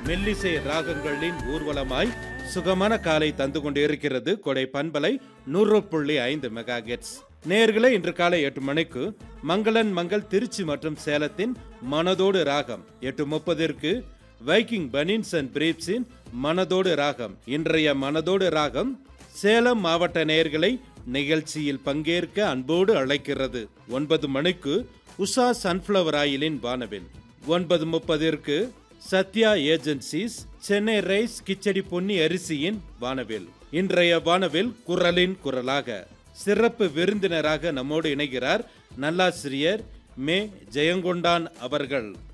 மெல்லிசை ராகங்களின் ஊர்வலமாய் சுகமான காலை தந்து கொண்டிருக்கிறது கொடை பண்பலை நூறு புள்ளி ஐந்து மெகா கெட்ஸ் நேயர்களே இன்று காலை எட்டு மணிக்கு மங்களன் மங்கள் திருச்சி மற்றும் சேலத்தின் மனதோடு ராகம் எட்டு முப்பதிற்கு வைக்கிங் பனின்ஸ் அண்ட் பிரீப்ஸின் மனதோடு ராகம் இன்றைய மனதோடு ராகம் சேலம் மாவட்ட நேயர்களை நிகழ்ச்சியில் பங்கேற்க அன்போடு அழைக்கிறது ஒன்பது மணிக்கு உஷா சன்ஃப்ளவர் ஆயிலின் வானவில் ஒன்பது முப்பதிற்கு சத்யா ஏஜென்சிஸ் சென்னை ரைஸ் கிச்சடி பொன்னி அரிசியின் வானவில் இன்றைய வானவில் குரலின் குரலாக சிறப்பு விருந்தினராக நம்மோடு இணைகிறார் நல்லாசிரியர் மே ஜெயங்கொண்டான் அவர்கள்